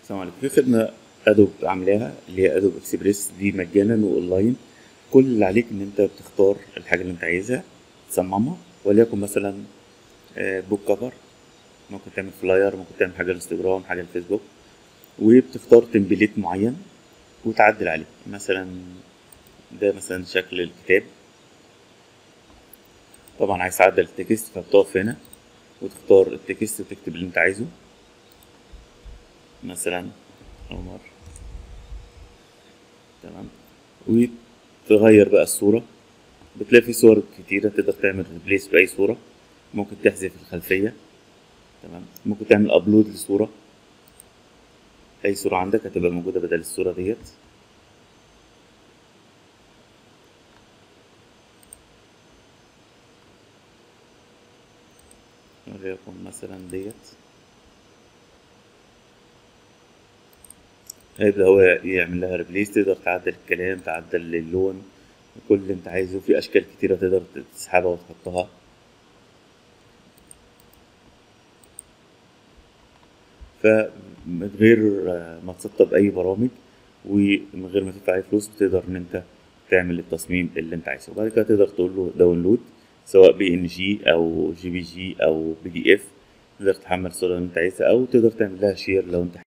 السلام عليكم في خدمة ادوب عاملاها اللي هي ادوب اكسبريس دي مجانا واونلاين كل اللي عليك ان انت بتختار الحاجة اللي انت عايزها تصممها وليكن مثلا آه، بوك كفر ممكن تعمل فلاير ممكن تعمل حاجة الانستجرام حاجة الفيسبوك وبتختار تمبليت معين وتعدل عليه مثلا ده مثلا شكل الكتاب طبعا عايز تعدل التكست فبتقف هنا وتختار التكست وتكتب اللي انت عايزه مثلا عمر تمام وتغير بقى الصورة بتلاقي في صور كتيرة تقدر تعمل ريبليس بأي صورة ممكن تحذف الخلفية تمام ممكن تعمل ابلود لصورة أي صورة عندك هتبقى موجودة بدل الصورة ديت وليكن مثلا ديت هيبدأ هو يعمل لها ريبليس تقدر تعدل الكلام تعدل اللون كل اللي انت عايزه في اشكال كتيرة تقدر تسحبها وتحطها فمن غير ما تسطب اي برامج ومن غير ما تدفع اي فلوس بتقدر ان انت تعمل التصميم اللي انت عايزه وبعد كده تقدر تقول له داونلود سواء بي ان جي او جي بي جي او بي دي اف تقدر تحمل الصورة اللي انت عايزها او تقدر تعمل لها شير لو انت